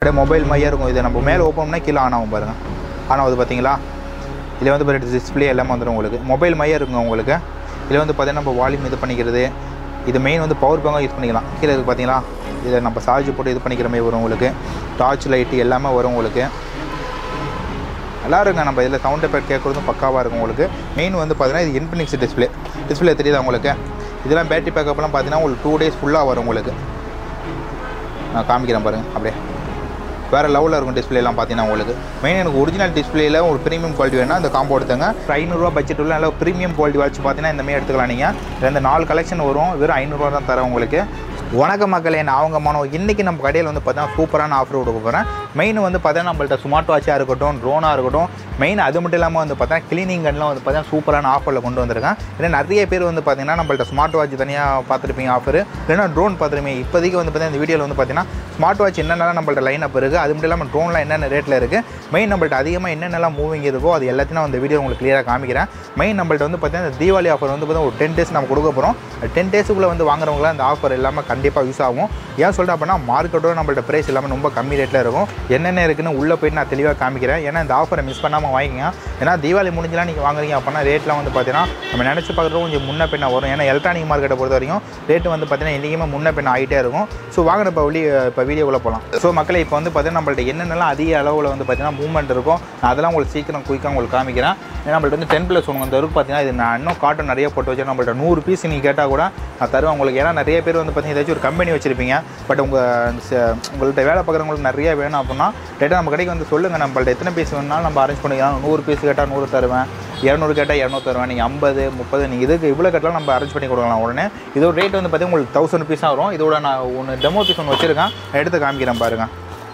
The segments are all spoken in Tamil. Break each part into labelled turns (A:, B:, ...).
A: அப்படியே மொபைல் மாதிரியே இருக்கும் இது நம்ம மேலே ஓப்பன் பண்ணால் கீழே ஆன் ஆகும் பாருங்கள் ஆன் ஆகுது பார்த்தீங்களா இதில் வந்து பாருங்க டிஸ்பிளே எல்லாமே வந்துடும் உங்களுக்கு மொபைல் மாதிரியே இருக்குங்க உங்களுக்கு இதில் வந்து பார்த்தீங்கன்னா நம்ம வால்யூம் இது பண்ணிக்கிறது இது மெயின் வந்து பவர் பேங்காக யூஸ் பண்ணிக்கலாம் கீழே இருக்கு பார்த்தீங்களா இதை நம்ம சார்ஜ் போட்டு இது பண்ணிக்கிற மாதிரி வரும் உங்களுக்கு டார்ச் லைட்டு எல்லாமே வரும் உங்களுக்கு நல்லா இருங்க நம்ம இதில் சவுண்ட் எஃபெக்ட் கேட்குறதும் பக்காவாக இருக்கும் உங்களுக்கு மெயின் வந்து பார்த்தீங்கன்னா இது இன்ஃபினிக்ஸ் டிஸ்பிளே டிஸ்பிளே தெரியுதா உங்களுக்கு இதெல்லாம் பேட்டரி பேக்கப்லாம் பார்த்தீங்கன்னா உங்களுக்கு டூ டேஸ் ஃபுல்லாக வரும் உங்களுக்கு நான் காமிக்கிறேன் பாருங்கள் அப்படியே வேறு லெவலில் இருக்கும் டிஸ்பிளேலாம் பார்த்தீங்கன்னா உங்களுக்கு மெயின் எனக்கு ஒரிஜினல் டிஸ்பிளேல ஒரு ப்ரீமியம் குவாலிட்டி வேணால் அந்த காம்போ எடுத்துங்க ஒரு ஐநூறுரூவா பட்ஜெட் உள்ள நல்ல ப்ரீமியம் குவாலிட்டி வச்சு பார்த்தீங்கன்னா இந்த மாதிரி எடுத்துக்கலாம் நீங்கள் இதில் இந்த நாலு கலெக்ஷன் வரும் வெறும் ஐநூறுரூவா தான் தரேன் உங்களுக்கு வணக்கம் மக்களே நான் அவங்க மனோ இன்றைக்கி நம்ம கடையில் வந்து பார்த்தீங்கன்னா சூப்பரான ஆஃபர் கொடுக்க போகிறேன் மெயின் வந்து பார்த்தீங்கன்னா நம்மள்ட்ட ஸ்மார்ட் வாட்சாக இருக்கட்டும் ட்ரோனாக இருக்கட்டும் மெயின் அது மட்டும் இல்லாமல் வந்து பார்த்தீங்கன்னா கிளீனிங் கன்லாம் வந்து பார்த்தீங்கன்னா சூப்பரான ஆஃபரில் கொண்டு வந்திருக்கேன் ஏன்னா நிறைய பேர் வந்து பார்த்தீங்கன்னா நம்மள்ட்ட ஸ்மார்ட் வாட்ச் தனியாக பார்த்துருப்பீங்க ஆஃபர் இல்லைன்னா ட்ரோன் பார்த்துருப்பீங்க இப்போதைக்கு வந்து பார்த்தீங்கன்னா இந்த வீடியோவில் வந்து பார்த்தீங்கன்னா ஸ்மார்ட் வாட்ச் என்னென்னலாம் நம்மள்ட்ட லைன் அப் இருக்குது அது மட்டும் இல்லாமல் ட்ரோன்லாம் என்னென்ன ரேட்டில் இருக்குது மெயின் நம்மள்ட்ட அதிகமாக என்னென்னலாம் மூவிங் இருக்கோ அது எல்லாத்தையும் நான் இந்த வீடியோ உங்களுக்கு கிளியராக காமிக்கிறேன் மெயின் நம்மள்ட்ட வந்து பார்த்தீங்கன்னா இந்த தீபாவளி ஆஃபர் வந்து பார்த்தீங்கன்னா ஒரு டென் டேஸ் நம்ம கொடுக்க போகிறோம் டென் டேஸுக்குள்ளே வந்து வாங்குறவங்களாம் இந்த ஆஃபர் எல்லாமே கண்டிப்பாக யூஸ் ஆகும் ஏன் சொல்கிறேன் அப்படின்னா மார்க்கெட்டோட நம்மள்ட்ட ப்ரைஸ் எல்லாமே ரொம்ப கம்மி ரேட்டில் இருக்கும் என்னென்ன இருக்குன்னு உள்ளே போயிட்டு நான் தெளிவாக காமிக்கிறேன் ஏன்னா இந்த ஆஃபரை மிஸ் பண்ணாமல் வாங்கிங்க ஏன்னா தீபாவளி முடிஞ்சலாம் நீங்கள் வாங்குறீங்க அப்படின்னா ரேட்லாம் வந்து பார்த்தீங்கன்னா நம்ம நினச்சி பார்க்குறது கொஞ்சம் முன்ன பின்ன வரும் ஏன்னா எலக்ட்ரானிக் மார்க்கெட்டை பொறுத்த வரைக்கும் ரேட்டு வந்து பார்த்தீங்கன்னா என்றைக்குமே முன்ன பின்ன ஆகிட்டே இருக்கும் ஸோ வாங்க இப்போ வெளி இப்போ வீடியோக்குள்ளே போகலாம் ஸோ மக்களே இப்போ வந்து பார்த்தீங்கன்னா நம்மள்ட்ட என்னென்னலாம் அதிக அளவில் வந்து பார்த்தீங்கன்னா மூவ்மெண்ட் இருக்கும் நான் அதெல்லாம் உங்களுக்கு சீக்கிரம் குயிக்காக உங்களுக்கு காமிக்கிறேன் ஏன்னா நம்மள்ட்ட வந்து டென் ப்ளஸ் ஒன்று வந்து இருக்கு பார்த்தீங்கன்னா இது நான் இன்னும் காட்டன் நிறைய போட்டு வச்சு நம்மள்ட்ட நூறு பீஸ் நீங்கள் கேட்டால் கூட நான் தருவேன் உங்களுக்கு ஏன்னா நிறைய பேர் வந்து பார்த்தீங்கன்னா ஏதாச்சும் ஒரு கம்பெனி வச்சிருப்பீங்க பட் உங்கள் உங்கள்கிட்ட வேலை பார்க்குறவங்களுக்கு நிறைய வேணும் அப்படின்னா டேட்டா நம்ம கடைக்கு வந்து சொல்லுங்கள் நம்மள்ட்ட எத்தனை பீஸ் வேணுனாலும் நம்ம அரேஞ்ச் பண்ணிக்கலாம் நூறு பீஸ் கேட்டால் நூறு தருவேன் இரநூறு கேட்டால் இரநூறு தருவேன் நீங்கள் ஐம்பது முப்பது நீங்கள் இதுக்கு இவ்வளோ கேட்டாலும் நம்ம அரேஞ்ச் பண்ணி கொடுக்கலாம் உடனே இதோட ரேட் வந்து பார்த்தீங்கன்னா உங்களுக்கு தௌசண்ட் பீஸாக வரும் இதோட நான் ஒன்று டெமோ பீஸ் ஒன்று வச்சுருக்கேன் நான் எடுத்து காமிக்கிறேன் பாருங்கள்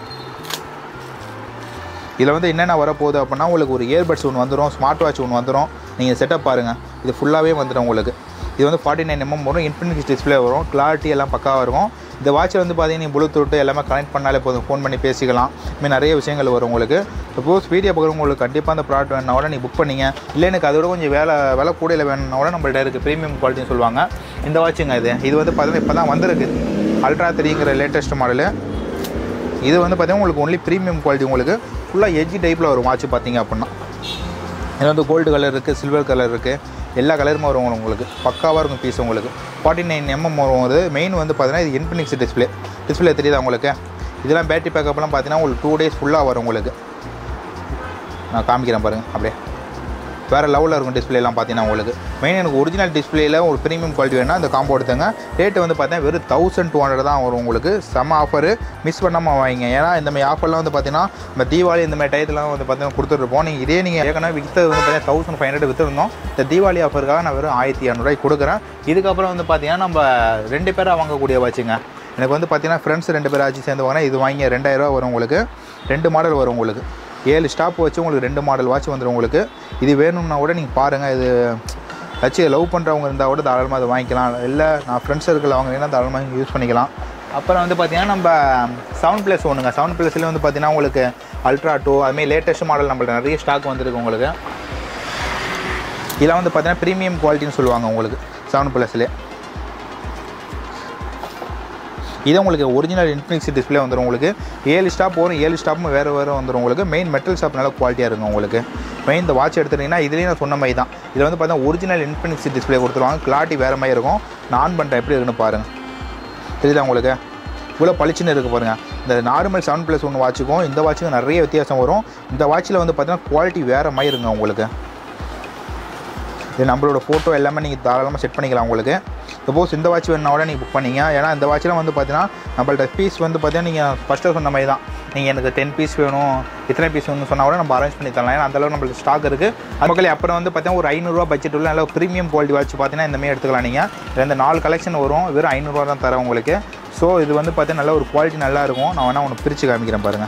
A: இதில் வந்து என்னென்ன வரப்போகுது அப்படின்னா உங்களுக்கு ஒரு இயர்பட்ஸ் ஒன்று வந்துடும் ஸ்மார்ட் வாட்ச் ஒன்று வந்துடும் நீங்கள் செட்டப் பாருங்கள் இது ஃபுல்லாகவே வந்துடும் உங்களுக்கு இது வந்து ஃபார்ட்டி நைன் எம்எம் வரும் இன்ஃபினிக்ஸ் டிஸ்பிளே வரும் கிளாரிட்டி எல்லாம் பக்காவாக இருக்கும் இந்த வாட்சில் வந்து பார்த்தீங்கன்னா நீங்கள் ப்ளூடூத் எல்லாமே கனெக்ட் பண்ணாலே போதும் ஃபோன் பண்ணி பேசிக்கலாம் இதுமாதிரி நிறைய விஷயங்கள் வரும் உங்களுக்கு சப்போஸ் வீடியோ பார்க்குறவங்களுக்கு கண்டிப்பாக அந்த ப்ராடக்ட் வேணுன்னா கூட நீங்கள் புக் பண்ணீங்க இல்லை எனக்கு அதோட கொஞ்சம் வேலை விலை கூடையில் வேணும்னா கூட நம்மள்ட்ட இருக்குது ப்ரீமியம் குவாலிட்டின்னு சொல்லுவாங்க இந்த வாட்சுங்க இது இது வந்து பார்த்தீங்கன்னா இப்போ தான் வந்திருக்கு அல்ட்ரா த்ரீங்கிற லேட்டஸ்ட் மாடலு இது வந்து பார்த்தீங்கன்னா உங்களுக்கு ஒன்லி ப்ரீமியம் குவாலிட்டி உங்களுக்கு ஃபுல்லாக எஜ்ஜி டைப்பில் வரும் வாட்ச் பார்த்தீங்க அப்படின்னா இது வந்து கோல்டு கலர் இருக்குது சில்வர் கலர் இருக்குது எல்லா கலருமே வரும் உங்களுக்கு பக்காவாக இருக்கும் பீஸ் உங்களுக்கு ஃபார்ட்டி நைன் எம்எம் வரும் அது மெயின் வந்து பார்த்தீங்கன்னா இது இன்ஃபினிக்ஸ் டிஸ்பிளே டிஸ்பிளே தெரியுதா உங்களுக்கு இதெல்லாம் பேட்டரி பேக்கப்லாம் பார்த்தீங்கன்னா உங்களுக்கு டூ டேஸ் ஃபுல்லாக வரும் உங்களுக்கு நான் காமிக்கிறேன் பாருங்கள் அப்படியே வேறு லெவலில் இருக்கும் டிஸ்பிளேலாம் பார்த்தீங்கன்னா உங்களுக்கு மெயின் எனக்கு ஒரிஜினல் டிஸ்பிளேயில் ஒரு ப்ரீமியம் குவாலிட்டி வேணால் அந்த காம்போ எடுத்துங்க ரேட்டு வந்து பார்த்தீங்கன்னா வெறும் தௌசண்ட் டூ ஹண்ட்ரட் தான் வரும் உங்களுக்கு செம்ம ஆஃபர் மிஸ் பண்ணாமல் வாங்கிங்க ஏன்னா இந்த மாதிரி ஆஃபர்லாம் வந்து பார்த்தீங்கன்னா இந்த தீபாவளி இந்த மாதிரி டயத்துலாம் வந்து பார்த்தீங்கன்னா கொடுத்துருப்போம் நீங்கள் இதே நீங்கள் ஏற்கனவே விற்றது வந்து பார்த்தீங்கன்னா தௌசண்ட் ஃபைவ் ஹண்ட்ரட் விற்றுருந்தோம் இந்த தீபாவளி ஆஃபருக்காக நான் வெறும் ஆயிரத்தி இரநூறுவாய்க்கு கொடுக்குறேன் இதுக்கப்புறம் வந்து பார்த்தீங்கன்னா நம்ம ரெண்டு பேராக வாங்கக்கூடிய வச்சுங்க எனக்கு வந்து பார்த்தீங்கன்னா ஃப்ரெண்ட்ஸ் ரெண்டு பேர் ஆச்சு சேர்ந்து வாங்கினா இது வாங்கி ரெண்டாயிரரூவா வரும் உங்களுக்கு ரெண்டு மாடல் வரும் உங்களுக்கு ஏழு ஸ்டாப் வச்சு உங்களுக்கு ரெண்டு மாடல் வாட்ச் வந்துடும் உங்களுக்கு இது வேணும்னா கூட நீங்கள் பாருங்கள் இது வச்சு லவ் பண்ணுறவங்க இருந்தால் கூட தாராளமாக அதை வாங்கிக்கலாம் இல்லை நான் ஃப்ரெண்ட்ஸ் சர்க்கிள் வாங்கினீங்கன்னா தாராளமாக யூஸ் பண்ணிக்கலாம் அப்புறம் வந்து பார்த்தீங்கன்னா நம்ம செவன் ப்ளஸ் ஒன்றுங்க செவன் ப்ளஸ்லேயே வந்து பார்த்தீங்கன்னா உங்களுக்கு அல்ட்ரா டூ அதுமாதிரி லேட்டஸ்ட் மாடல் நம்மள்ட்ட நிறைய ஸ்டாக் வந்துருக்கு உங்களுக்கு இதெல்லாம் வந்து பார்த்தீங்கன்னா ப்ரீமியம் குவாலிட்டின்னு சொல்லுவாங்க உங்களுக்கு செவன் ப்ளஸ்லேயே இது உங்களுக்கு ஒரிஜினல் இன்ஃபினிக்ஸ் டிஸ்பிளே வந்துடும் உங்களுக்கு ஏழு ஸ்டாப் வரும் ஏழு ஸ்டாப்பும் வேறு வேறு வந்துடும் உங்களுக்கு மெயின் மெட்டல் ஸ்டாப் நல்ல குவாலிட்டியாக இருக்கும் உங்களுக்கு மெயின் இந்த வாட்ச் எடுத்துட்டிங்கன்னா இதுலேயும் நான் சொன்ன மாதிரி தான் இதில் வந்து பார்த்தீங்கன்னா ஒரிஜினல் இன்ஃபினிக்ஸ் டிஸ்பிளே கொடுத்துருவாங்க கிளாரிட்டி வேறு மாதிரி இருக்கும் நான் ஆன் பண்ணுறேன் எப்படி இருக்குன்னு பாருங்கள் தெரியுதா உங்களுக்கு இவ்வளோ பளிச்சுன்னு இருக்குது பாருங்கள் இந்த நார்மல் செவன் ப்ளஸ் ஒன்று வாட்சுக்கும் இந்த வாட்சுக்கும் நிறைய வித்தியாசம் வரும் இந்த வாட்சில் வந்து பார்த்தீங்கன்னா குவாலிட்டி வேறு மாதிரி இருக்குங்க உங்களுக்கு இது நம்மளோட ஃபோட்டோ எல்லாமே நீங்கள் தாராளமாக செட் பண்ணிக்கலாம் உங்களுக்கு சப்போஸ் இந்த வாட்ச் வேணுன்னா கூட நீங்கள் புக் பண்ணிங்க ஏன்னா இந்த வாட்ச்லாம் வந்து பார்த்தீங்கன்னா நம்மள்ட்ட பீஸ் வந்து பார்த்தீங்கன்னா நீங்கள் ஃபஸ்ட்டு சொன்ன மாதிரி தான் நீங்கள் எனக்கு டென் பீஸ் வேணும் இத்தனை பீஸ் வேணும்னு சொன்னால் கூட நம்ம அரேஞ்ச் பண்ணி தரலாம் ஏன்னா அந்தளவுக்கு நம்மளுக்கு ஸ்டாக் இருக்குது அது மக்களே அப்புறம் வந்து பார்த்தீங்கன்னா ஒரு ஐநூறுரூவா பட்ஜெட் உள்ள நல்ல ப்ரீமியம் குவாலிட்டி வாட்ச் பார்த்தீங்கன்னா இந்த மாதிரி எடுத்துக்கலாம் நீங்கள் இதில் இந்த நாலு கலெக்ஷன் வரும் வெறும் ஐநூறுரூவா தான் தரேன் உங்களுக்கு ஸோ இது வந்து பார்த்தீங்கன்னா நல்ல ஒரு குவாலிட்டி நல்லா இருக்கும் நான் வேணால் ஒன்று பிரித்து காமிக்கிறேன் பாருங்கள்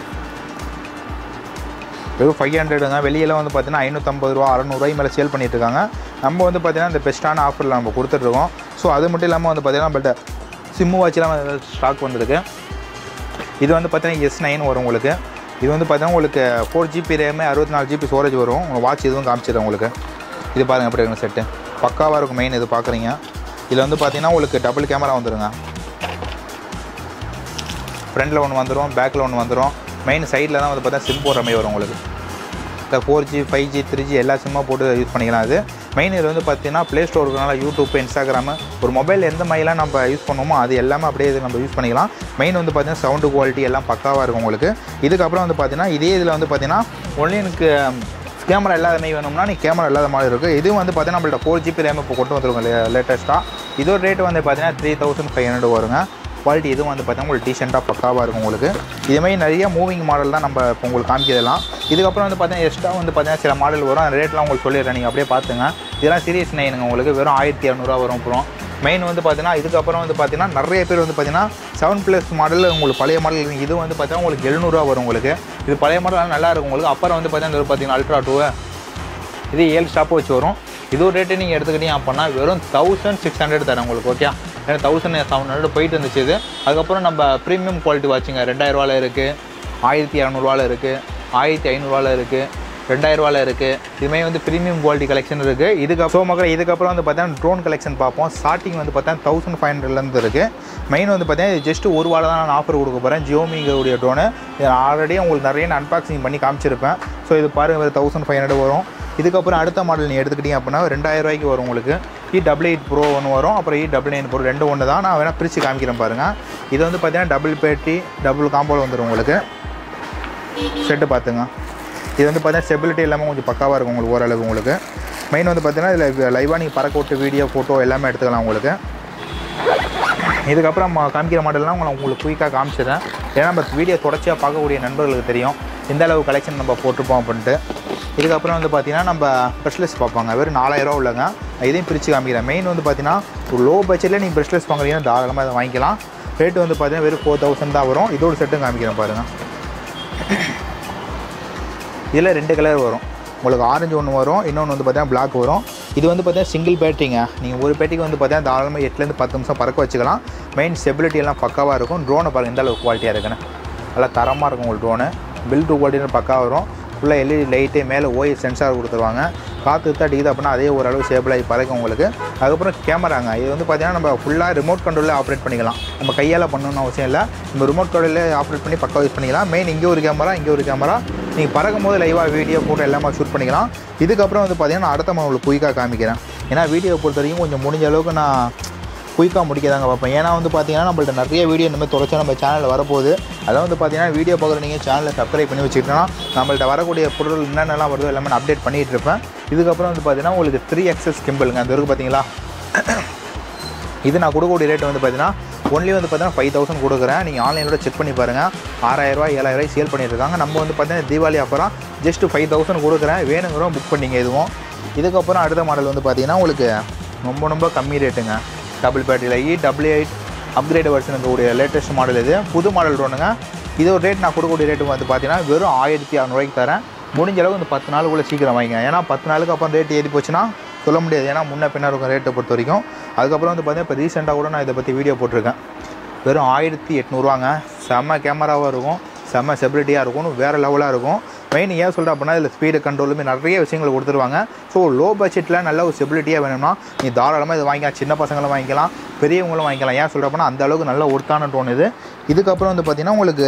A: வெறும் ஃபைவ் ஹண்ட்ரடுங்க வெளியெல்லாம் வந்து பார்த்தீங்கன்னா ஐநூற்றம்பது ரூபா அறநூறுவாய் மேலே சேல் பண்ணிட்டு இருக்காங்க நம்ம வந்து பார்த்தீங்கன்னா இந்த பெஸ்ட்டான ஆஃபரில் நம்ம கொடுத்துட்ருக்கோம் ஸோ அது மட்டும் இல்லாமல் வந்து பார்த்தீங்கன்னா நம்மள்ட்ட சிம்மு வாட்ச்லாம் ஸ்டாக் வந்திருக்கு இது வந்து பார்த்தீங்கன்னா எஸ் நைன் வரும் உங்களுக்கு இது வந்து பார்த்தீங்கன்னா உங்களுக்கு ஃபோர் ஜிபி ரேமு அறுபத்தி நாலு ஜிபி ஸ்டோரேஜ் வரும் உங்கள் வாட்ச் இதுவும் காமிச்சிடும் உங்களுக்கு இது பாருங்கள் எப்படி இருக்குங்க செட்டு பக்காவாக இருக்கும் மெயின் இது பார்க்குறீங்க இதில் வந்து பார்த்தீங்கன்னா உங்களுக்கு டபுள் கேமரா வந்துருங்க ஃப்ரண்டில் ஒன்று வந்துடும் பேக்கில் ஒன்று வந்துடும் மெயின் சைடில் தான் வந்து பார்த்தா சிம் போடுற மாதிரி வரும் உங்களுக்கு இந்த four G five G three G எல்லா சிம்மாக போட்டு யூஸ் பண்ணிக்கலாம் அது மெயின் இது வந்து பார்த்தீங்கன்னா ப்ளே ஸ்டோர் இருக்கனால யூடியூப் இன்ஸ்டாகிராமு ஒரு மொபைல் எந்த மாதிரிலாம் நம்ம யூஸ் பண்ணுவோமோ அது எல்லாமே அப்படியே இது நம்ம யூஸ் பண்ணிக்கலாம் மெயின் வந்து பார்த்தீங்கன்னா சவுண்டு குவாலிட்டி எல்லாம் பக்காவாக இருக்கும் உங்களுக்கு இதுக்கப்புறம் வந்து பார்த்தீங்கன்னா இதே இதில் வந்து பார்த்தீங்கன்னா ஒன்லி எனக்கு கேமரா இல்லாத மாதிரி வேணும்னா நீ கேமரா இல்லாத மாதிரி இருக்குது இது வந்து பார்த்தீங்கன்னா நம்மள்ட்ட ஃபோர் ஜிபி ரேம் இப்போ கொண்டு வந்துருங்க லேட்டஸ்ட்டாக இதோட ரேட் வந்து பார்த்தீங்கன்னா த்ரீ தௌசண்ட் ஃபைவ் ஹண்ட்ரட் வருங்க குவாலிட்டி இதுவும் வந்து பார்த்தீங்கன்னா உங்களுக்கு டீசெண்டாக பக்காவாக இருக்கும் உங்களுக்கு இதுமாதிரி நிறைய மூவிங் மாடல் தான் நம்ம இப்போ உங்களுக்கு காமிக்கிறதெல்லாம் இதுக்கப்புறம் வந்து பார்த்தீங்கன்னா எக்ஸ்ட்ரா வந்து பார்த்தீங்கன்னா சில மாடல் வரும் அந்த ரேட்லாம் உங்களுக்கு சொல்லிடுறேன் நீங்கள் அப்படியே பார்த்துங்க இதெல்லாம் சீரியஸ் நைனுங்க உங்களுக்கு வெறும் ஆயிரத்தி இரநூறுவா வரும் அப்புறம் மெயின் வந்து பார்த்தீங்கன்னா இதுக்கப்புறம் வந்து பார்த்தீங்கன்னா நிறைய பேர் வந்து பார்த்தீங்கன்னா செவன் ப்ளஸ் மாடல் உங்களுக்கு பழைய மாடல் இது வந்து பார்த்தீங்கன்னா உங்களுக்கு எழுநூறுவா வரும் உங்களுக்கு இது பழைய மாடல் நல்லா இருக்கும் உங்களுக்கு அப்புறம் வந்து பார்த்தீங்கன்னா இது பார்த்தீங்கன்னா அல்ட்ரா டூ இது ஏழு ஸ்டாப்பு வச்சு வரும் இது ஒரு ரேட்டு நீங்கள் எடுத்துக்கிட்டீங்க அப்படின்னா வெறும் தௌசண்ட் சிக்ஸ் ஹண்ட்ரட் தரேன் உங்களுக்கு ஓகே ஏன்னா தௌசண்ட் செவன் ஹண்ட்ரட் போயிட்டு இருந்துச்சு இது அதுக்கப்புறம் நம்ம ப்ரீமியம் குவாலிட்டி வாட்சுங்க ரெண்டாயிரரூவாவில் இருக்குது ஆயிரத்தி இரநூறுவாவில் இருக்குது ஆயிரத்தி ஐநூறுவாவில் இருக்குது ரெண்டாயிரரூவாவில் இருக்குது இதுமாதிரி வந்து ப்ரீமியம் குவாலிட்டி கலெக்ஷன் இருக்குது இதுக்கு ஸோ மக்கள் இதுக்கப்புறம் வந்து பார்த்தீங்கன்னா ட்ரோன் கலெக்ஷன் பார்ப்போம் ஸ்டார்டிங் வந்து பார்த்தீங்கன்னா தௌசண்ட் ஃபைவ் ஹண்ட்ரட்லேருந்து இருக்குது மெயின் வந்து பார்த்தீங்கன்னா ஜஸ்ட் ஒரு வாரம் தான் நான் ஆஃபர் கொடுக்க போகிறேன் ஜியோமிங்கோடைய ட்ரோனு இது ஆல்ரெடி உங்களுக்கு நிறைய நான் அன்பாக்சிங் பண்ணி காமிச்சிருப்பேன் ஸோ இது பாருங்கள் தௌசண்ட் ஃபைவ் ஹண்ட்ரட் வரும் இதுக்கப்புறம் அடுத்த மாடல் நீ எடுத்துக்கிட்டீங்க அப்படின்னா ரெண்டாயிரம் ரூபாய்க்கு வரும் உங்களுக்கு இ டபுள் எயிட் ப்ரோ ஒன்று வரும் அப்புறம் இ டபுள் நைன் ப்ரோ ரெண்டு ஒன்று தான் நான் வேணால் பிரித்து காமிக்கிறேன் பாருங்கள் இது வந்து பார்த்தீங்கன்னா டபுள் பேட்டி டபுள் காம்போவில் வந்துடும் உங்களுக்கு செட்டு பார்த்துங்க இது வந்து பார்த்தீங்கன்னா ஸ்டெபிலிட்டி எல்லாமே கொஞ்சம் பக்காவாக இருக்கும் உங்களுக்கு ஓரளவு உங்களுக்கு மெயின் வந்து பார்த்தீங்கன்னா இதில் லைவாக நீங்கள் பறக்க விட்டு வீடியோ ஃபோட்டோ எல்லாமே எடுத்துக்கலாம் உங்களுக்கு இதுக்கப்புறம் நம்ம காமிக்கிற மாடல்லாம் உங்களை உங்களுக்கு குயிக்காக காமிச்சிடுறேன் ஏன்னா நம்ம வீடியோ தொடர்ச்சியாக பார்க்கக்கூடிய நண்பர்களுக்கு தெரியும் எந்த அளவு கலெக்ஷன் நம்ம போட்டிருப்போம் அப்படின்ட்டு இதுக்கப்புறம் வந்து பார்த்தீங்கன்னா நம்ம ப்ரெஷ்லெஸ் பார்ப்பாங்க வெறும் நாலாயிரம் உள்ளங்க இதையும் பிரித்து காமிக்கிறேன் மெயின் வந்து பார்த்தீங்கன்னா ஒரு லோ பட்ஜெட்டில் நீங்கள் ப்ரெஷ்லெஸ் வாங்குறீங்கன்னா தாராளமாக அதை வாங்கிக்கலாம் ரேட்டு வந்து பார்த்தீங்கன்னா வெறும் ஃபோர் தௌசண்ட் தான் வரும் இதோட செட்டும் காமிக்கிறேன் பாருங்கள் இதில் ரெண்டு கலர் வரும் உங்களுக்கு ஆரஞ்சு ஒன்று வரும் இன்னொன்று வந்து பார்த்தீங்கன்னா பிளாக் வரும் இது வந்து பார்த்தீங்கன்னா சிங்கிள் பேட்டரிங்க நீங்கள் ஒரு பேட்டரிக்கு வந்து பார்த்தீங்கன்னா தாராளமாக எட்டுலேருந்து பத்து நிமிஷம் பறக்க வச்சுக்கலாம் மெயின் ஸ்டெபிலிட்டி எல்லாம் பக்காவாக இருக்கும் ட்ரோனை பாருங்கள் எந்த அளவுக்கு குவாலிட்டியாக இருக்குன்னு நல்லா தரமாக இருக்கும் உங்களுக்கு ட்ரோனு பில் டூ குவாலிட்டி பக்காவாக வரும் ஃபுல்லாக எல்இடி லைட்டு மேலே ஓஎஸ் சென்சார் கொடுத்துருவாங்க காற்று தட்டிக்குது அப்படின்னா அதே ஓரளவு ஸ்டேபிளாகி பறக்கும் உங்களுக்கு அதுக்கப்புறம் கேமராங்க இது வந்து பார்த்தீங்கன்னா நம்ம ஃபுல்லாக ரிமோட் கண்ட்ரோலில் ஆப்ரேட் பண்ணிக்கலாம் நம்ம கையால் பண்ணணும்னு அவசியம் இல்லை நம்ம ரிமோட் கண்ட்ரோலில் ஆப்ரேட் பண்ணி பக்கம் யூஸ் பண்ணிக்கலாம் மெயின் இங்கே ஒரு கேமரா இங்கே ஒரு கேமரா நீங்கள் பறக்கும் போது லைவாக வீடியோ ஃபோட்டோ எல்லாமே ஷூட் பண்ணிக்கலாம் இதுக்கப்புறம் வந்து பார்த்தீங்கன்னா நான் அடுத்த உங்களுக்கு குயிக்காக காமிக்கிறேன் ஏன்னா வீடியோ பொறுத்த வரைக்கும் கொஞ்சம் முடிஞ்ச அளவுக்கு நான் குயிக்காக முடிக்கதாங்க பார்ப்பேன் ஏன்னா வந்து பார்த்தீங்கன்னா நம்மள்ட்ட நிறைய வீடியோ இந்த மாதிரி தொடர்ச்சி நம்ம சேனலில் வரப்போகுது அதான் வந்து பார்த்தீங்கன்னா வீடியோ பார்க்குற நீங்கள் சேனலை சப்ஸ்கிரைப் பண்ணி வச்சுக்கிட்டோன்னா நம்மள்ட்ட வரக்கூடிய பொருள் என்னென்னலாம் வருதோ எல்லாமே நான் அப்டேட் பண்ணிகிட்டு இருப்பேன் இதுக்கப்புறம் வந்து பார்த்தீங்கன்னா உங்களுக்கு த்ரீ எக்ஸஸ் கிம்பிளுங்க அந்த இருக்கு பார்த்தீங்களா இது நான் கொடுக்கக்கூடிய ரேட் வந்து பார்த்தீங்கன்னா ஒன்லி வந்து பார்த்தீங்கன்னா ஃபைவ் தௌசண்ட் கொடுக்குறேன் நீங்கள் ஆன்லைனோட செக் பண்ணி பாருங்கள் ஆறாயிரரூவா ஏழாயிரரூவா சேல் பண்ணிட்டு இருக்காங்க நம்ம வந்து பார்த்தீங்கன்னா தீபாவளி அப்புறம் ஜஸ்ட் ஃபைவ் தௌசண்ட் கொடுக்குறேன் வேணுங்கிறோம் புக் பண்ணிங்க எதுவும் இதுக்கப்புறம் அடுத்த மாடல் வந்து பார்த்தீங்கன்னா உங்களுக்கு ரொம்ப ரொம்ப கம்மி ரேட்டுங்க டபுள் பேட்டரியில் E double eight upgrade version இருக்கக்கூடிய லேட்டஸ்ட் மாடல் இது புது மாடல் ட்ரோனுங்க இதோட ரேட் நான் கொடுக்கக்கூடிய ரேட்டு வந்து பார்த்தீங்கன்னா வெறும் ஆயிரத்தி அறநூறுவாய்க்கு தரேன் முடிஞ்ச அளவு இந்த பத்து நாளுக்குள்ளே சீக்கிரம் வாங்கிங்க ஏன்னா பத்து நாளுக்கு அப்புறம் ரேட் ஏறி போச்சுன்னா சொல்ல முடியாது ஏன்னா முன்ன பின்ன இருக்கும் ரேட்டை பொறுத்த வரைக்கும் அதுக்கப்புறம் வந்து பார்த்தீங்கன்னா இப்போ ரீசெண்டாக கூட நான் இதை பற்றி வீடியோ போட்டிருக்கேன் வெறும் ஆயிரத்தி எட்நூறுவாங்க செம்ம கேமராவாக இருக்கும் செம்ம செபிலிட்டியாக இருக்கும் வேறு லெவலாக இருக்கும் மெயின் ஏன் சொல்கிறேன் அப்படின்னா இதில் ஸ்பீடு கண்ட்ரோலுமே நிறைய விஷயங்கள் கொடுத்துருவாங்க ஸோ லோ பட்ஜெட்டில் நல்ல ஒரு செபிலிட்டியாக வேணும்னா நீ தாராளமாக இதை வாங்கிக்கலாம் சின்ன பசங்களும் வாங்கிக்கலாம் பெரியவங்களும் வாங்கிக்கலாம் ஏன் சொல்கிறேன் அப்படின்னா அந்த அளவுக்கு நல்ல ஒர்த்தான ட்ரோன் இது இதுக்கப்புறம் வந்து பார்த்திங்கன்னா உங்களுக்கு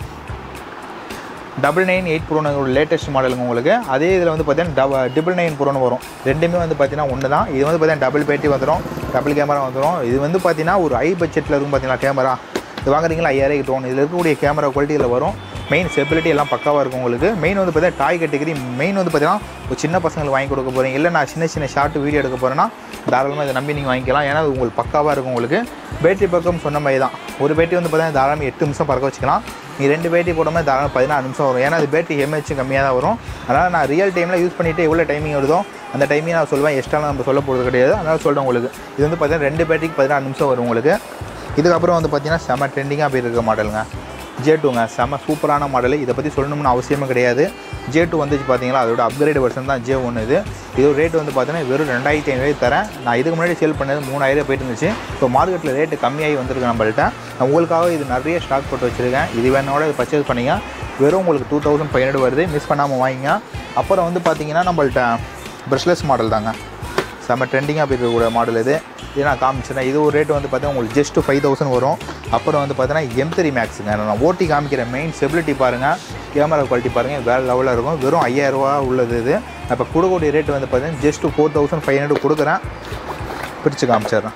A: டபுள் நைன் எயிட் ப்ரோனு ஒரு லேட்டஸ்ட் மாடலுங்க உங்களுக்கு அதே இதில் வந்து பார்த்தீங்கன்னா டப டிபிள் நைன் ப்ரோன்னு வரும் ரெண்டுமே வந்து பார்த்தீங்கன்னா ஒன்று தான் இது வந்து பார்த்தீங்கன்னா டபுள் பேட்டி வந்துடும் டபுள் கேமரா வந்துடும் இது வந்து பார்த்தீங்கன்னா ஒரு ஹை பட்ஜெட்டில் இருக்கும் பார்த்தீங்கன்னா கேமரா இது வாங்குறீங்களா ஐயாயிரம் ட்ரோன் இதில் இருக்கக்கூடிய கேமரா குவாலிட்டியில் வரும் மெயின் ஸ்டெபிலிட்டி எல்லாம் பக்காவாக இருக்கும் உங்களுக்கு மெயின் வந்து பார்த்தீங்கன்னா டாய் கேட்டகரி மெயின் வந்து பார்த்தீங்கன்னா ஒரு சின்ன பசங்களுக்கு வாங்கி கொடுக்க போகிறீங்க இல்லை நான் சின்ன சின்ன ஷார்ட் வீடியோ எடுக்க போகிறேன்னா தாராளமாக இதை நம்பி நீங்கள் வாங்கிக்கலாம் ஏன்னா அது உங்களுக்கு பக்காவாக இருக்கும் உங்களுக்கு பேட்டரி பக்கம் சொன்ன மாதிரி தான் ஒரு பேட்டரி வந்து பார்த்தீங்கன்னா தாராளமாக எட்டு நிமிஷம் பறக்க வச்சுக்கலாம் நீ ரெண்டு பேட்டரி போடும்போது தாராளமாக பதினாறு நிமிஷம் வரும் ஏன்னா அது பேட்டரி எம்ஹெச் கம்மியாக தான் வரும் அதனால் நான் ரியல் டைமில் யூஸ் பண்ணிவிட்டு எவ்வளோ டைமிங் வருதோ அந்த டைமிங் நான் சொல்லுவேன் எக்ஸ்ட்ரா நம்ம சொல்ல போகிறது கிடையாது அதனால் சொல்கிறேன் உங்களுக்கு இது வந்து பார்த்தீங்கன்னா ரெண்டு பேட்டரிக்கு பதினாறு நிமிஷம் வரும் உங்களுக்கு இதுக்கப்புறம் வந்து பார்த்தீங்கன்னா செம ட்ரெண்டிங்காக போய் இருக்க மாடலுங்க ஜே டூங்க செம சூப்பரான மாடல் இதை பற்றி சொல்லணும்னு அவசியமே கிடையாது ஜே டூ வந்துச்சு பார்த்தீங்களா அதோட அப்கிரேட் வெர்ஷன் தான் ஜே ஒன்று இது இதோட ரேட் வந்து பார்த்தீங்கன்னா வெறும் ரெண்டாயிரத்தி ஐநூறுவாய்க்கு தரேன் நான் இதுக்கு முன்னாடி சேல் பண்ணது மூணாயிரம் போயிட்டு இருந்துச்சு ஸோ மார்க்கெட்டில் ரேட்டு கம்மியாகி வந்திருக்கு நம்மள்ட்ட நான் உங்களுக்காக இது நிறைய ஸ்டாக் போட்டு வச்சுருக்கேன் இது வேணோட இது பர்ச்சேஸ் பண்ணிங்க வெறும் உங்களுக்கு டூ தௌசண்ட் ஃபைவ் ஹண்ட்ரட் வருது மிஸ் பண்ணாமல் வாங்கிங்க அப்புறம் வந்து பார்த்தீங்கன்னா நம்மள்ட்ட ப்ரெஷ்லெஸ் மாடல் தாங்க செம்ம ட்ரெண்டிங்காக போயிருக்கக்கூடிய மாடல் இது இது நான் காமிச்சிட்டேன் இது ஒரு ரேட் வந்து பார்த்தீங்கன்னா உங்களுக்கு ஜஸ்ட் ஃபைவ் தௌசண்ட் வரும் அப்புறம் வந்து பார்த்தீங்கன்னா எம் த்ரீ மேக்ஸுங்க நான் ஓட்டி காமிக்கிற மெயின் ஸ்டெபிலிட்டி பாருங்கள் கேமரா குவாலிட்டி பாருங்கள் வேறு லெவலில் இருக்கும் வெறும் 5000 ரூபா உள்ளது இது இப்போ கொடுக்கக்கூடிய ரேட் வந்து பார்த்தீங்கன்னா just four thousand five hundred கொடுக்குறேன் பிரித்து காமிச்சிடுறேன்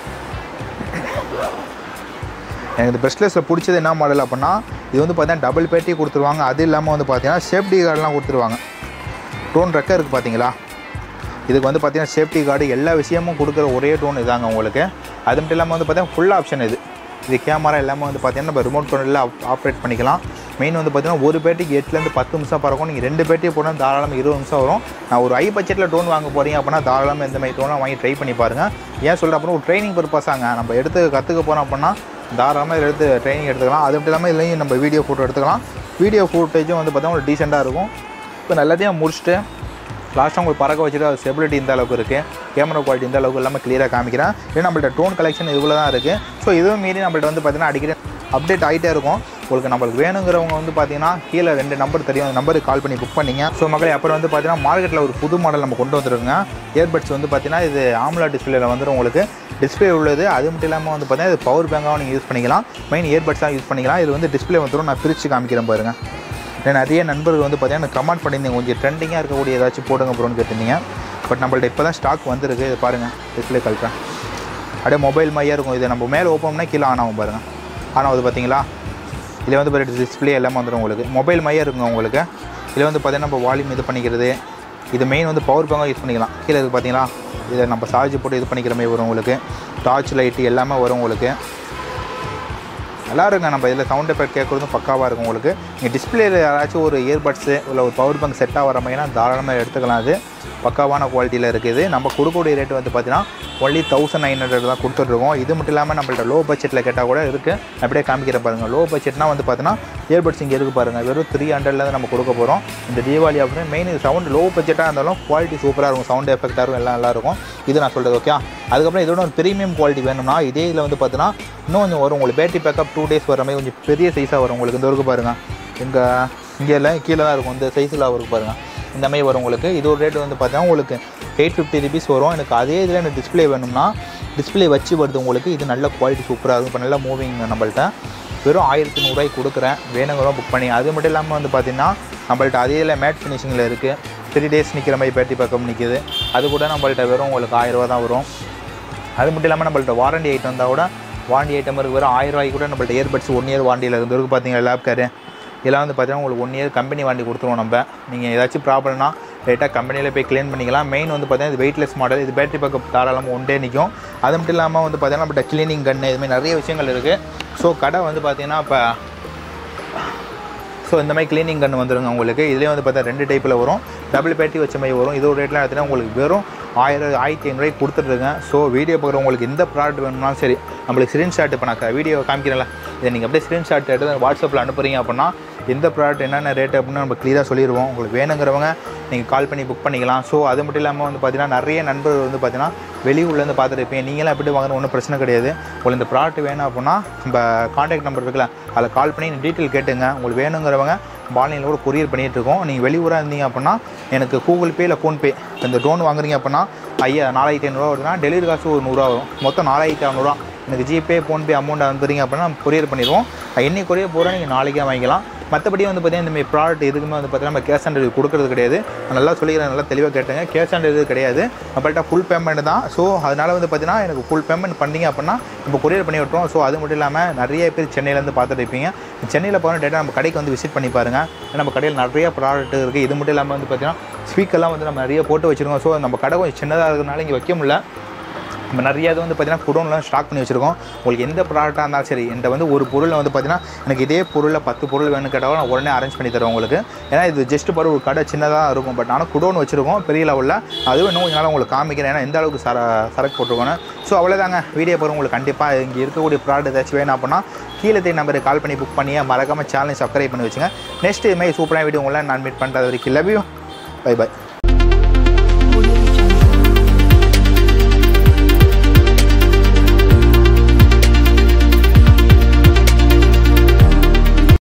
A: எனக்கு இந்த பெஸ்ட்லெஸில் பிடிச்சது என்ன மாடல் அப்படின்னா இது வந்து பார்த்தீங்கன்னா டபுள் பேட்டி கொடுத்துருவாங்க அது இல்லாமல் வந்து பார்த்தீங்கன்னா சேஃப்டி கார்டெலாம் கொடுத்துருவாங்க ட்ரோன் ரெக்க இருக்குது பார்த்தீங்களா இதுக்கு வந்து பார்த்தீங்கன்னா சேஃப்டி கார்டு எல்லா விஷயமும் கொடுக்குற ஒரே ட்ரோன் இதாங்க உங்களுக்கு அது மட்டும் இல்லாமல் வந்து பார்த்தீங்கன்னா ஃபுல் ஆப்ஷன் இது இது கேமரா எல்லாமே வந்து பார்த்தீங்கன்னா நம்ம ரிமோட் கண்ட்ரோலில் ஆப்ரேட் பண்ணிக்கலாம் மெயின் வந்து பார்த்தீங்கன்னா ஒரு பேட்டிக்கு எட்டுலேருந்து பத்து நிமிஷம் பறக்கும் நீங்கள் ரெண்டு பேட்டியை போனால் தாராளமாக இருபது நிமிஷம் வரும் நான் ஒரு ஐ பட்ஜெட்டில் ட்ரோன் வாங்க போகிறீங்க அப்படின்னா தாராளமாக இந்த மாதிரி ட்ரோனை வாங்கி ட்ரை பண்ணி பாருங்கள் ஏன் சொல்கிறேன் அப்படின்னா ஒரு ட்ரைனிங் பர்பஸாங்க நம்ம எடுத்து கற்றுக்க போகிறோம் அப்படின்னா தாராளமாக இதில் எடுத்து ட்ரைனிங் எடுத்துக்கலாம் அது மட்டும் இல்லாமல் இதுலேயும் நம்ம வீடியோ ஃபோட்டோ எடுத்துக்கலாம் வீடியோ ஃபுட்டேஜும் வந்து பார்த்தீங்கன்னா ஒரு டீசெண்டாக இருக்கும் இப்போ நல்லதையும் முடிச்சுட்டு லாஸ்ட்டாக உங்களுக்கு பறக்க வச்சுட்டு அது ஸ்டெபிலிட்டி இந்த அளவுக்கு இருக்குது கேமரா குவாலிட்டி இந்த அளவுக்கு எல்லாமே கிளியராக காமிக்கிறேன் இது நம்மள்ட்ட டோன் கலெக்ஷன் இவ்வளோ தான் இருக்குது ஸோ இதுவும் மீறி நம்மள்ட்ட வந்து பார்த்தீங்கன்னா அடிக்கடி அப்டேட் ஆகிட்டே இருக்கும் உங்களுக்கு நம்மளுக்கு வேணுங்கிறவங்க வந்து பார்த்தீங்கன்னா கீழே ரெண்டு நம்பர் தெரியும் அந்த நம்பருக்கு கால் பண்ணி புக் பண்ணிங்க ஸோ மக்களே அப்புறம் வந்து பார்த்தீங்கன்னா மார்க்கெட்டில் ஒரு புது மாடல் நம்ம கொண்டு வந்துருக்கோங்க இயர்பட்ஸ் வந்து பார்த்தீங்கன்னா இது ஆம்லா டிஸ்பிளேல வந்துடும் உங்களுக்கு டிஸ்பிளே உள்ளது அது மட்டும் இல்லாமல் வந்து பார்த்தீங்கன்னா இது பவர் பேங்காகவும் நீங்கள் யூஸ் பண்ணிக்கலாம் மெயின் இயர்பட்ஸாக யூஸ் பண்ணிக்கலாம் இது வந்து டிஸ்பிளே வந்துடும் நான் பிரித்து காமிக்கிறேன் பாருங்கள் இல்லை நிறைய நண்பர்கள் வந்து பார்த்தீங்கன்னா கமெண்ட் பண்ணியிருந்தீங்க கொஞ்சம் ட்ரெண்டிங்காக இருக்கக்கூடிய ஏதாச்சும் போடுங்க ப்ரோன்னு கேட்டிருந்தீங்க பட் நம்மள்ட்ட இப்போ தான் ஸ்டாக் வந்திருக்கு இது பாருங்கள் டிஸ்பிளே கழட்டுறேன் அப்படியே மொபைல் மாதிரியே இருக்கும் இது நம்ம மேலே ஓப்பன் பண்ணால் கீழே ஆன் ஆகும் பாருங்கள் ஆன் ஆகுது பார்த்தீங்களா இதில் வந்து பாரு டிஸ்பிளே எல்லாமே வந்துடும் உங்களுக்கு மொபைல் மாதிரியே இருக்குங்க உங்களுக்கு இதில் வந்து பார்த்தீங்கன்னா நம்ம வால்யூம் இது பண்ணிக்கிறது இது மெயின் வந்து பவர் பேங்காக யூஸ் பண்ணிக்கலாம் கீழே இருக்குது பார்த்தீங்களா இதை நம்ம சார்ஜ் போட்டு இது பண்ணிக்கிற மாதிரி வரும் உங்களுக்கு டார்ச் லைட்டு எல்லாமே வரும் உங்களுக்கு நல்லா இருக்குங்க நம்ம இதில் சவுண்ட் எஃபெக்ட் கேட்குறதும் பக்காவாக இருக்கும் உங்களுக்கு நீங்கள் டிஸ்பிளேல யாராச்சும் ஒரு இயர்பட்ஸு இல்லை ஒரு பவர் பேங்க் செட்டாக வர மாதிரினா தாராளமாக எடுத்துக்கலாம் அது பக்காவான குவாலிட்டியில் இருக்குது நம்ம கொடுக்கக்கூடிய ரேட் வந்து பார்த்தீங்கன்னா ஒன்லி தௌசண்ட் நைன் ஹண்ட்ரட் தான் கொடுத்துட்ருக்கோம் இது மட்டும் இல்லாமல் நம்மள்ட்ட லோ பட்ஜெட்டில் கேட்டால் கூட இருக்குது அப்படியே காமிக்கிற பாருங்கள் லோ பட்ஜெட்னா வந்து பார்த்தீங்கன்னா இயர்பட்ஸ் இங்கே இருக்குது பாருங்கள் வெறும் த்ரீ ஹண்ட்ரட்லேருந்து நம்ம கொடுக்க போகிறோம் இந்த தீபாவளி அப்படின்னு மெயின் இது சவுண்ட் லோ பட்ஜெட்டாக இருந்தாலும் குவாலிட்டி சூப்பராக இருக்கும் சவுண்ட் எஃபெக்டாக இருக்கும் எல்லாம் நல்லா இருக்கும் இது நான் சொல்கிறது ஓகே அதுக்கப்புறம் இதோட ஒரு ப்ரீமியம் குவாலிட்டி வேணும்னா இதே இதில் வந்து பார்த்தீங்கன்னா இன்னும் கொஞ்சம் வரும் உங்களுக்கு பேட்டரி பேக்கப் டூ டேஸ் வர மாதிரி கொஞ்சம் பெரிய சைஸாக வரும் உங்களுக்கு இந்த இருக்கு பாருங்கள் இங்கே இங்கே இல்லை கீழே தான் இருக்கும் இந்த சைஸில் இருக்கு பாருங்கள் இந்த மாதிரி வரும் உங்களுக்கு இது ஒரு ரேட் வந்து பார்த்தீங்கன்னா உங்களுக்கு எயிட் ஃபிஃப்டி ருபீஸ் வரும் எனக்கு அதே இதில் எனக்கு டிஸ்பிளே வேணும்னா டிஸ்பிளே வச்சு வருது உங்களுக்கு இது நல்ல குவாலிட்டி சூப்பராக இருக்கும் இப்போ நல்லா மூவிங் நம்மள்ட்ட வெறும் ஆயிரத்தி நூறுரூவாய்க்கு கொடுக்குறேன் வேணுங்கிறோம் புக் பண்ணி அது மட்டும் இல்லாமல் வந்து பார்த்தீங்கன்னா நம்மள்ட்ட அதே இதில் மேட் ஃபினிஷிங்கில் இருக்குது த்ரீ டேஸ் நிற்கிற மாதிரி பேட்டரி பேக்கப் நிற்கிது அது கூட நம்மள்ட்ட வெறும் உங்களுக்கு ஆயிரரூவா தான் வரும் அது மட்டும் இல்லாமல் நம்மள்ட்ட வாரண்டி ஐட்டம் இருந்தால் கூட வாரண்டி ஐட்டம் இருக்குது வெறும் ஆயிரம் ரூபாய்க்கு கூட நம்மள்ட்ட இயர்பட்ஸ் ஒன் இயர் வாரண்டியில் இருந்து இருக்குது பார்த்தீங்கன்னா லேப்காரு இதெல்லாம் வந்து பார்த்தீங்கன்னா உங்களுக்கு ஒன் இயர் கம்பெனி வாண்டி கொடுத்துருவோம் நம்ம நீங்கள் ஏதாச்சும் ப்ராப்ளம்னா லேட்டாக கம்பெனியில் போய் க்ளீன் பண்ணிக்கலாம் மெயின் வந்து பார்த்தீங்கன்னா இது வெயிட்லெஸ் மாடல் இது பேட்டரி பேக்கப் தாராளமாக ஒன் டே நிற்கும் அது மட்டும் இல்லாமல் வந்து பார்த்தீங்கன்னா நம்மள்ட்ட க்ளீனிங் கன்று இதுமாதிரி நிறைய விஷயங்கள் இருக்குது ஸோ கடை வந்து பார்த்தீங்கன்னா இப்போ ஸோ இந்த மாதிரி க்ளீனிங் கன்று வந்துருங்க உங்களுக்கு இதுலேயே வந்து பார்த்தா ரெண்டு டைப்பில் வரும் டபுள் பேட்டரி வச்ச மாதிரி வரும் இதோட ரேட்லாம் எடுத்தீங்கன்னா உங்களுக்கு வெறும் ஆயிரம் ஆயிரத்தி ஐநூறுவாய்க்கு கொடுத்துட்ருங்க ஸோ வீடியோ பார்க்குற உங்களுக்கு எந்த ப்ராடக்ட் வேணும்னாலும் சரி நம்மளுக்கு ஸ்க்ரீன்ஷாட் இப்போ நான் வீடியோ காமிக்கிறேன்ல இதை நீங்கள் அப்படியே ஸ்க்ரீன்ஷாட் எடுத்து வாட்ஸ்அப்பில் அனுப்புறீங்க அப்படின்னா எந்த ப்ராடக்ட் என்னென்ன ரேட் அப்படின்னு நம்ம க்ளியராக சொல்லிடுவோம் உங்களுக்கு வேணுங்கிறவங்க நீங்கள் கால் பண்ணி புக் பண்ணிக்கலாம் ஸோ அது மட்டும் இல்லாமல் வந்து பார்த்தீங்கன்னா நிறைய நண்பர்கள் வந்து பார்த்தீங்கன்னா வெளியூர்லேருந்து பார்த்துட்டு இருப்பீங்க நீங்களாம் எப்படி வாங்குறது ஒன்றும் பிரச்சனை கிடையாது உங்களுக்கு இந்த ப்ராடக்ட் வேணும் அப்படின்னா நம்ம காண்டாக்ட் நம்பர் இருக்குல்ல அதில் கால் பண்ணி டீட்டெயில் கேட்டுங்க உங்களுக்கு வேணுங்கிறவங்க ஆன்லைனில் கூட கொரியர் பண்ணிகிட்டு இருக்கோம் நீங்கள் வெளியூராக இருந்தீங்க அப்படின்னா எனக்கு கூகுள் பே இல்லை ஃபோன்பே இந்த ட்ரோன் வாங்குறீங்க அப்படின்னா ஐயா நாலாயிரத்தி ஐநூறுரூவா வருதுன்னா டெலிவரி காசு ஒரு நூறுரூவா வரும் மொத்தம் நாலாயிரத்தி அறநூறுவா எனக்கு ஜிபே ஃபோன்பே அமௌண்ட் அனுப்புறீங்க அப்படின்னா நம்ம கொரியர் பண்ணிடுவோம் என்னைக்கு கொரியர் போகிறோம் நீங்கள் நாளைக்கே வாங்கிக்கலாம் மற்றபடி வந்து பார்த்தீங்கன்னா இந்த மாதிரி ப்ராடக்ட் எதுக்குமே வந்து பார்த்தீங்கன்னா நம்ம கேஷ் ஆன் டெலிவரி கொடுக்கறது கிடையாது நான் நல்லா சொல்லிக்கிறேன் நல்லா தெளிவாக கேட்டேங்க கேஷ் ஆன் டெலிவரி கிடையாது நம்மள்ட்ட ஃபுல் பேமெண்ட் தான் ஸோ அதனால் வந்து பார்த்தீங்கன்னா எனக்கு ஃபுல் பேமெண்ட் பண்ணீங்க அப்படின்னா நம்ம கொரியர் பண்ணி விட்டுருவோம் ஸோ அது மட்டும் இல்லாமல் நிறைய பேர் சென்னையிலேருந்து பார்த்துட்டு இருப்பீங்க சென்னையில் போகிற டேட்டா நம்ம கடைக்கு வந்து விசிட் பண்ணி பாருங்கள் நம்ம கடையில் நிறைய ப்ராடக்ட் இருக்குது இது மட்டும் இல்லாமல் வந்து பார்த்தீங்கன்னா ஸ்பீக்கர்லாம் வந்து நம்ம நிறைய போட்டு வச்சுருக்கோம் ஸோ நம்ம கடை கொஞ்சம் சின்னதாக இருக்கிறதுனால இங்கே வைக்க முடியல நம்ம நிறைய இது வந்து பார்த்தீங்கன்னா குடோன்லாம் ஸ்டாக் பண்ணி வச்சுருக்கோம் உங்களுக்கு எந்த ப்ராடக்டாக இருந்தாலும் சரி என்கிட்ட வந்து ஒரு பொருளை வந்து பார்த்தீங்கன்னா எனக்கு இதே பொருளில் பத்து பொருள் வேணும் கேட்டாலும் நான் உடனே அரேஞ்ச் பண்ணி தருவேன் உங்களுக்கு ஏன்னா இது ஜஸ்ட் பாரு ஒரு கடை சின்னதாக இருக்கும் பட் ஆனால் குடோன் வச்சுருக்கோம் பெரிய லெவலில் அதுவும் இன்னும் கொஞ்ச நாள் உங்களுக்கு காமிக்கிறேன் ஏன்னா எந்த அளவுக்கு சர சரக்கு போட்டிருக்கோன்னு ஸோ அவ்வளோதாங்க வீடியோ பாருங்க உங்களுக்கு கண்டிப்பாக இங்கே இருக்கக்கூடிய ப்ராடக்ட் ஏதாச்சும் வேணும் அப்படின்னா கீழே தேடி நம்பருக்கு கால் பண்ணி புக் பண்ணி மறக்காமல் சேனலை சப்ஸ்கிரைப் பண்ணி வச்சுங்க நெக்ஸ்ட் இதுமாதிரி சூப்பரான வீடியோ உங்களை நான் மீட் பண்ணுறது வரைக்கும் லவ் யூ பை பை